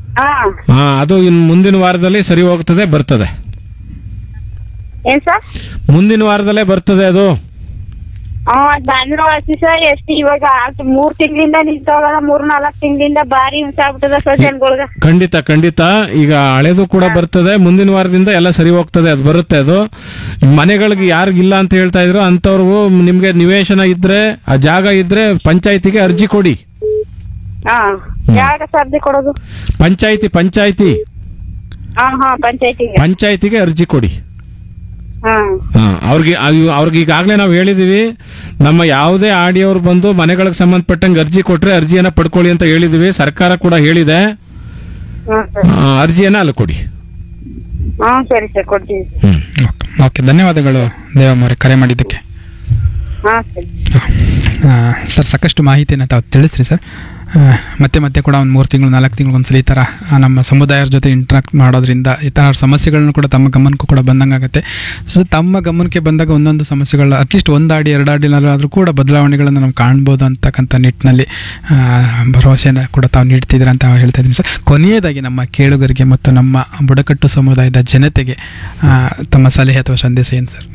ಹಾ ಆ, ಅದು ಇನ್ನು ಮುಂದಿನ ವಾರದಲ್ಲಿ ಸರಿ ಹೋಗ್ತದೆ ಬರ್ತದೆ ಏನ್ ಸರ್ ಮುಂದಿನ ವಾರದಲ್ಲೇ ಬರ್ತದೆ ಅದು ಹಾ ಬಂದ್ರು ಆಯ್ತು ಸರ್ ಎಷ್ಟು ಇವಾಗ ಆಯ್ತು ಮೂರ್ ತಿಂಗಳಿಂದ ನಿಂತೋಗಲ್ಲ ಮೂರ್ ನಾಲ್ಕ್ ತಿಂಗಳಿಂದ ಬಾರಿ ಹಿಂಸೆ ಆಗ್ಬಿಟ್ಟದ ಸರ್ ಜನಗಳ್ಗ ಖಂಡಿತ ಖಂಡಿತ ಈಗ ಹಳೇದು ಕೂಡ ಬರ್ತದೆ ಮುಂದಿನ ವಾರದಿಂದ ಎಲ್ಲ ಸರಿ ಹೋಗ್ತದೆ ಅದು ಬರುತ್ತೆ ಅದು ಮನೆಗಳಿಗೆ ಯಾರಿಗಿಲ್ಲ ಅಂತ ಹೇಳ್ತಾ ಇದ್ರು ಅಂಥವ್ರಿಗೂ ನಿಮಗೆ ನಿವೇಶನ ಇದ್ರೆ ಆ ಜಾಗ ಇದ್ರೆ ಪಂಚಾಯತಿಗೆ ಅರ್ಜಿ ಕೊಡಿ ಹಾ ಯಾವಾಗ ಸರ್ದಿ ಕೊಡೋದು ಪಂಚಾಯತಿ ಪಂಚಾಯತಿ ಹಾ ಹಾ ಪಂಚಾಯತಿಗೆ ಪಂಚಾಯತಿಗೆ ಅರ್ಜಿ ಕೊಡಿ ಹಾ ಹಾ, ಅವ್ರಿಗೆ ಅಯ್ಯೋ, ಅವ್ರಿಗೆ ಈಗಾಗಲೇ ನಾವು ಹೇಳಿದೀವಿ ನಮ್ಮ ಯಾವುದೇ ಆಡಿಯವ್ರು ಬಂದು ಮನೆಗಳಿಗೆ ಸಂಬಂಧಪಟ್ಟಂಗೆ ಅರ್ಜಿ ಕೊಟ್ರೆ ಅರ್ಜಿಯನ್ನ ಪಡ್ಕೊಳ್ಳಿ ಅಂತ ಹೇಳಿದೀವಿ ಸರ್ಕಾರ ಕೂಡ ಹೇಳಿದೆ ಹಾ ಸರ್ ಆ, ಅರ್ಜಿಯನ್ನ ಅಲ್ಲಿ ಕೊಡಿ ಹಾ ಸರಿ ಸರ್ ಕೊಡ್ತೀವಿ ಹ್ಮ್ ಓಕೆ ಓಕೆ ಧನ್ಯವಾದಗಳು ದೇವಮ್ಮವ್ರೆ ಕರೆ ಮಾಡಿದ್ದಕ್ಕೆ ಹಾ ಸರಿ ಆ, ಸರ್ ಸಾಕಷ್ಟು ಮಾಹಿತಿಯನ್ನು ತಾವು ತಿಳಿಸ್ರಿ ಸರ್ ಆ, ಮತ್ತೆ ಮತ್ತೆ ಕೂಡ ಒಂದು ಮೂರು ತಿಂಗಳು ನಾಲ್ಕು ತಿಂಗಳು ಒಂದ್ಸಲ ಈ ಥರ ಆ, ನಮ್ಮ ಸಮುದಾಯದ ಜೊತೆ ಇಂಟ್ರಾಕ್ಟ್ ಮಾಡೋದ್ರಿಂದ ಈ ಥರ ಸಮಸ್ಯೆಗಳನ್ನು ಕೂಡ ತಮ್ಮ ಗಮನಕ್ಕೂ ಕೂಡ ಬಂದಂಗೆ ಆಗುತ್ತೆ ಸೊ ತಮ್ಮ ಗಮನಕ್ಕೆ ಬಂದಾಗ ಒಂದೊಂದು ಸಮಸ್ಯೆಗಳು ಅಟ್ಲೀಸ್ಟ್ ಒಂದು ಅಡಿ ಎರಡು ಅಡಿನಾದ್ರೂ ಕೂಡ ಬದಲಾವಣೆಗಳನ್ನು ನಾವು ಕಾಣ್ಬೋದು ಅಂತಕ್ಕಂಥ ನಿಟ್ಟಿನಲ್ಲಿ ಆ, ಭರವಸೆಯನ್ನು ಕೂಡ ತಾವು ನೀಡ್ತಿದ್ದೀರಾ ಅಂತ ಹೇಳ್ತಾ ಇದ್ದೀನಿ ಸರ್ ಕೊನೆಯದಾಗಿ ನಮ್ಮ ಕೇಳುಗರಿಗೆ ಮತ್ತು ನಮ್ಮ ಬುಡಕಟ್ಟು ಸಮುದಾಯದ ಜನತೆಗೆ ಆ, ತಮ್ಮ ಸಲಹೆ ಅಥವಾ ಸಂದೇಶ ಏನು ಸರ್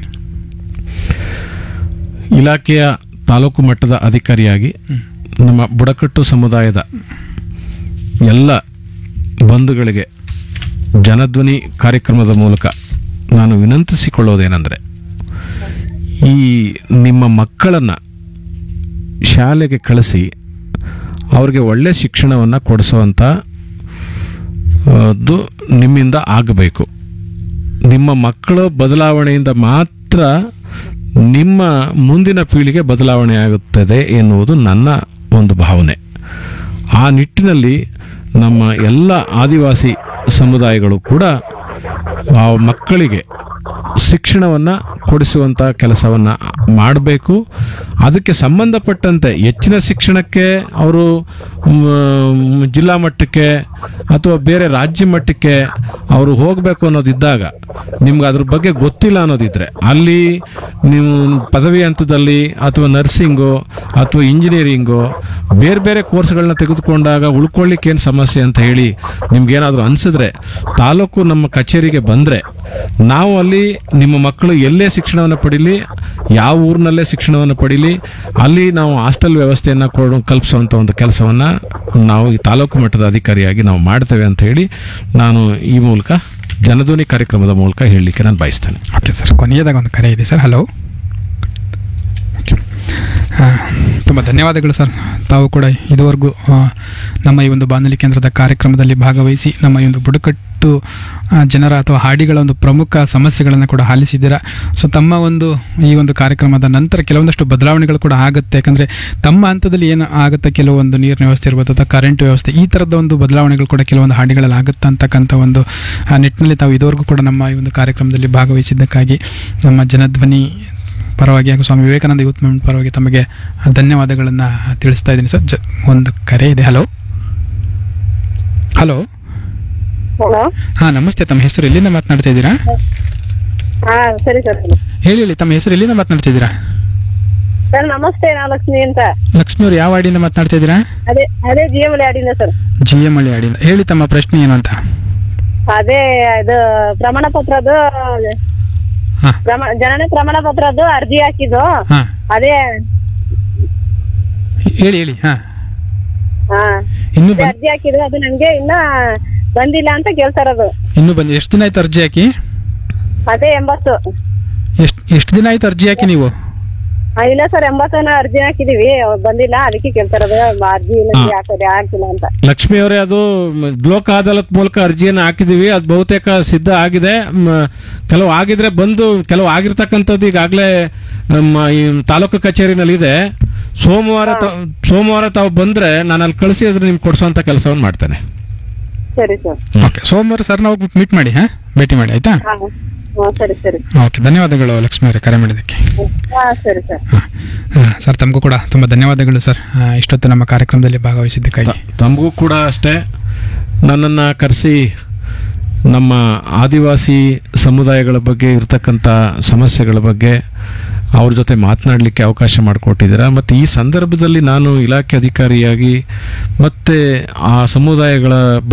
ಇಲಾಖೆಯ ತಾಲೂಕು ಮಟ್ಟದ ಅಧಿಕಾರಿಯಾಗಿ ನಮ್ಮ ಬುಡಕಟ್ಟು ಸಮುದಾಯದ ಎಲ್ಲ ಬಂಧುಗಳಿಗೆ ಜನಧ್ವನಿ ಕಾರ್ಯಕ್ರಮದ ಮೂಲಕ ನಾನು ವಿನಂತಿಸಿಕೊಳ್ಳೋದೇನೆಂದರೆ ಈ ನಿಮ್ಮ ಮಕ್ಕಳನ್ನು ಶಾಲೆಗೆ ಕಳಿಸಿ ಅವ್ರಿಗೆ ಒಳ್ಳೆ ಶಿಕ್ಷಣವನ್ನು ಕೊಡಿಸುವಂಥ ಅದು ನಿಮ್ಮಿಂದ ಆಗಬೇಕು ನಿಮ್ಮ ಮಕ್ಕಳ ಬದಲಾವಣೆಯಿಂದ ಮಾತ್ರ ನಿಮ್ಮ ಮುಂದಿನ ಪೀಳಿಗೆ ಬದಲಾವಣೆ ಆಗುತ್ತದೆ ಎನ್ನುವುದು ನನ್ನ ಒಂದು ಭಾವನೆ ಆ ನಿಟ್ಟಿನಲ್ಲಿ ನಮ್ಮ ಎಲ್ಲ ಆದಿವಾಸಿ ಸಮುದಾಯಗಳು ಕೂಡ ಆ ಮಕ್ಕಳಿಗೆ ಶಿಕ್ಷಣವನ್ನು ಕೊಡಿಸುವಂಥ ಕೆಲಸವನ್ನು ಮಾಡಬೇಕು ಅದಕ್ಕೆ ಸಂಬಂಧಪಟ್ಟಂತೆ ಹೆಚ್ಚಿನ ಶಿಕ್ಷಣಕ್ಕೆ ಅವರು ಮ್, ಜಿಲ್ಲಾ ಮಟ್ಟಕ್ಕೆ ಅಥವಾ ಬೇರೆ ರಾಜ್ಯ ಮಟ್ಟಕ್ಕೆ ಅವರು ಹೋಗಬೇಕು ಅನ್ನೋದಿದ್ದಾಗ ನಿಮ್ಗೆ ಅದ್ರ ಬಗ್ಗೆ ಗೊತ್ತಿಲ್ಲ ಅನ್ನೋದಿದ್ರೆ ಅಲ್ಲಿ ನೀವು ಪದವಿ ಹಂತದಲ್ಲಿ ಅಥವಾ ನರ್ಸಿಂಗು ಅಥವಾ ಇಂಜಿನಿಯರಿಂಗು ಬೇರೆ ಬೇರೆ ಕೋರ್ಸ್ಗಳನ್ನ ತೆಗೆದುಕೊಂಡಾಗ ಉಳ್ಕೊಳ್ಳಿಕ್ಕೆ ಏನು ಸಮಸ್ಯೆ ಅಂತ ಹೇಳಿ ನಿಮ್ಗೇನಾದರೂ ಅನಿಸಿದ್ರೆ ತಾಲೂಕು ನಮ್ಮ ಕಚೇರಿಗೆ ಬಂದರೆ ನಾವು ಅಲ್ಲಿ ನಿಮ್ಮ ಮಕ್ಕಳು ಎಲ್ಲೇ ಶಿಕ್ಷಣವನ್ನು ಪಡೀಲಿ ಯಾವ ಊರಿನಲ್ಲೇ ಶಿಕ್ಷಣವನ್ನು ಪಡೀಲಿ ಅಲ್ಲಿ ನಾವು ಹಾಸ್ಟೆಲ್ ವ್ಯವಸ್ಥೆಯನ್ನು ಕೊಡು ಕಲ್ಪಿಸುವಂಥ ಒಂದು ಕೆಲಸವನ್ನು ನಾವು ಈ ತಾಲೂಕು ಮಟ್ಟದ ಅಧಿಕಾರಿಯಾಗಿ ನಾವು ಮಾಡ್ತೇವೆ ಅಂತ ಹೇಳಿ ನಾನು ಈ ಮೂಲಕ ಜನಧ್ವನಿ ಕಾರ್ಯಕ್ರಮದ ಮೂಲಕ ಹೇಳಲಿಕ್ಕೆ ನಾನು ಬಯಸ್ತೇನೆ ಓಕೆ ಸರ್ ಕೊನೆಯದಾಗ ಒಂದು ಕರೆ ಇದೆ ಸರ್ ಹಲೋ ತುಂಬ ಧನ್ಯವಾದಗಳು ಸರ್ ತಾವು ಕೂಡ ಇದುವರೆಗೂ ಆ, ನಮ್ಮ ಈ ಒಂದು ಬಾನುಲಿ ಕೇಂದ್ರದ ಕಾರ್ಯಕ್ರಮದಲ್ಲಿ ಭಾಗವಹಿಸಿ ನಮ್ಮ ಈ ಒಂದು ಬುಡಕಟ್ಟು ಆ, ಜನರ ಅಥವಾ ಹಾಡಿಗಳ ಒಂದು ಪ್ರಮುಖ ಸಮಸ್ಯೆಗಳನ್ನು ಕೂಡ ಆಲಿಸಿದ್ದೀರಾ ಸೊ ತಮ್ಮ ಒಂದು ಈ ಒಂದು ಕಾರ್ಯಕ್ರಮದ ನಂತರ ಕೆಲವೊಂದಷ್ಟು ಬದಲಾವಣೆಗಳು ಕೂಡ ಆಗುತ್ತೆ ಯಾಕಂದರೆ ತಮ್ಮ ಹಂತದಲ್ಲಿ ಏನು ಆಗುತ್ತೆ ಕೆಲವೊಂದು ನೀರಿನ ವ್ಯವಸ್ಥೆ ಇರ್ಬೋದು ಅಥವಾ ಕರೆಂಟ್ ವ್ಯವಸ್ಥೆ ಈ ಥರದ ಒಂದು ಬದಲಾವಣೆಗಳು ಕೂಡ ಕೆಲವೊಂದು ಹಾಡಿಗಳಲ್ಲಿ ಆಗುತ್ತೆ ಅಂತಕ್ಕಂಥ ಒಂದು ಆ, ನಿಟ್ಟಿನಲ್ಲಿ ತಾವು ಇದುವರೆಗೂ ಕೂಡ ನಮ್ಮ ಈ ಒಂದು ಕಾರ್ಯಕ್ರಮದಲ್ಲಿ ಭಾಗವಹಿಸಿದ್ದಕ್ಕಾಗಿ ನಮ್ಮ ಜನಧ್ವನಿ ಪರವಾಗಿ ಹಾಗೂ ಸ್ವಾಮಿ ವಿವೇಕಾನಂದ ಯೂತ್ ಮೂವ್ಮೆಂಟ್ ಪರವಾಗಿ ತಮಗೆ ಧನ್ಯವಾದಗಳನ್ನು ತಿಳಿಸ್ತಾ ಇದ್ದೀನಿ ಸರ್ ಜ ಒಂದು ಕರೆ ಇದೆ ಹಲೋ ಹಲೋ ಹಲೋ ಹಾಂ ನಮಸ್ತೆ ತಮ್ಮ ಹೆಸರು ಎಲ್ಲಿಂದ ಮಾತನಾಡ್ತಾ ಇದ್ದೀರಾ ಹಾ ಸರಿ ಸರ್ ಹೇಳಿ ಹೇಳಿ ತಮ್ಮ ಹೆಸರು ಎಲ್ಲಿಂದ ಮಾತನಾಡ್ತಾ ಇದ್ದೀರಾ ಸರ್ ನಮಸ್ತೆ ನಾ ಲಕ್ಷ್ಮಿ ಅಂತ ಲಕ್ಷ್ಮಿ ಅವ್ರು ಯಾವ ಹಾಡಿಂದ ಮಾತನಾಡ್ತಾ ಇದ್ದೀರಾ ಅದೇ ಅದೇ ಜಿ ಎಂ ಆಡಿನ ಸರ್ ಜಿ ಎಮ್ ಹಳ್ಳಿ ಹಾಡಿಂದ ಹೇಳಿ ತಮ್ಮ ಪ್ರಶ್ನೆ ಏನು ಅಂತ ಅದೇ ಇದು ಪ್ರಮಾಣ ಪತ್ರದ್ದು ಹಾಂ ಪ್ರಮಾಣ ಜನನ ಪ್ರಮಾಣ ಪತ್ರದ್ದು ಅರ್ಜಿ ಹಾಕಿದ್ದು ಹಾಂ ಅದೇ ಹೇಳಿ ಹೇಳಿ ಹಾಂ ಹಾ ಇನ್ನೂ ಅದೇ ಬಂದ್ ಅರ್ಜಿ ಹಾಕಿದ್ದು ಅದು ನಂಗೆ ಇನ್ನ ಬಂದಿಲ್ಲ ಅಂತ ಕೇಳ್ತಾ ಇರೋದು ಇನ್ನೂ ಬಂದು ಎಷ್ಟು ದಿನ ಆಯ್ತು ಅರ್ಜಿ ಹಾಕಿ ಅದೇ ಎಂಬತ್ತು ಎಷ್ಟು ಎಷ್ಟು ದಿನ ಆಯ್ತು ಅರ್ಜಿ ಹಾಕಿ ನೀವು ಆ, ಇಲ್ಲ ಸರ್ ಎಂಬತ್ತನ ಅರ್ಜಿ ಹಾಕಿದೀವಿ ಅವ್ರು ಬಂದಿಲ್ಲ ಅದಕ್ಕೆ ಕೇಳ್ತಾ ಇರೋದು ಅರ್ಜಿ ನಂಗೆ ಹಾಕೋದೆ ಹಾಕಿಲ್ಲ ಅಂತ ಲಕ್ಷ್ಮಿ ಅವರೇ ಅದು ಮ್, ಲೋಕ ಅದಾಲತ್ ಮೂಲಕ ಅರ್ಜಿಯನ್ನು ಹಾಕಿದ್ದೀವಿ ಅದು ಬಹುತೇಕ ಸಿದ್ಧ ಆಗಿದೆ ಮ್, ಕೆಲವು ಆಗಿದ್ರೆ ಬಂದು ಕೆಲವು ಆಗಿರ್ತಕ್ಕಂಥದ್ದು ಈಗಾಗಲೇ ನಮ್ಮ ಈ ತಾಲೂಕು ಕಚೇರಿನಲ್ಲಿ ಇದೆ ಸೋಮವಾರ ತ- ಸೋಮವಾರ ತಾವು ಬಂದ್ರೆ ನಾನು ಅಲ್ಲಿ ಕಳಿಸಿ ಅದ್ರ ನಿಮ್ಗೆ ಕೊಡಿಸೋಂಥ ಕೆಲಸವನ್ನು ಮಾಡ್ತೇನೆ ಸರಿ ಸರ್ ಓಕೆ ಸೋಮವಾರ ಸರ್ನ ಹೋಗಿ ಮೀಟ್ ಮಾಡಿ ಹಾಂ ಭೇಟಿ ಮಾಡಿ ಆಯಿತಾ ಹಾ ಹಾ ಸರಿ ಸರಿ ಓಕೆ ಧನ್ಯವಾದಗಳು ಲಕ್ಷ್ಮಿ ಅವರೇ ಕರೆ ಮಾಡಿದ್ದಕ್ಕೆ ಹಾ ಸರಿ ಸರ್ ಹಾಂ ಸರ್ ತಮಗೂ ಕೂಡ ತುಂಬ ಧನ್ಯವಾದಗಳು ಸರ್ ಆ, ಇಷ್ಟೊತ್ತು ನಮ್ಮ ಕಾರ್ಯಕ್ರಮದಲ್ಲಿ ಭಾಗವಹಿಸಿದ್ದಕ್ಕಾಗಿ ತ- ತಮಗೂ ಕೂಡ ಅಷ್ಟೇ ನನ್ನನ್ನು ಕರೆಸಿ ನಮ್ಮ ಆದಿವಾಸಿ ಸಮುದಾಯಗಳ ಬಗ್ಗೆ ಇರತಕ್ಕಂಥ ಸಮಸ್ಯೆಗಳ ಬಗ್ಗೆ ಅವ್ರ ಜೊತೆ ಮಾತನಾಡಲಿಕ್ಕೆ ಅವಕಾಶ ಮಾಡಿಕೊಟ್ಟಿದ್ದೀರಾ ಮತ್ತು ಈ ಸಂದರ್ಭದಲ್ಲಿ ನಾನು ಇಲಾಖೆ ಅಧಿಕಾರಿಯಾಗಿ ಮತ್ತು ಆ ಸಮುದಾಯಗಳ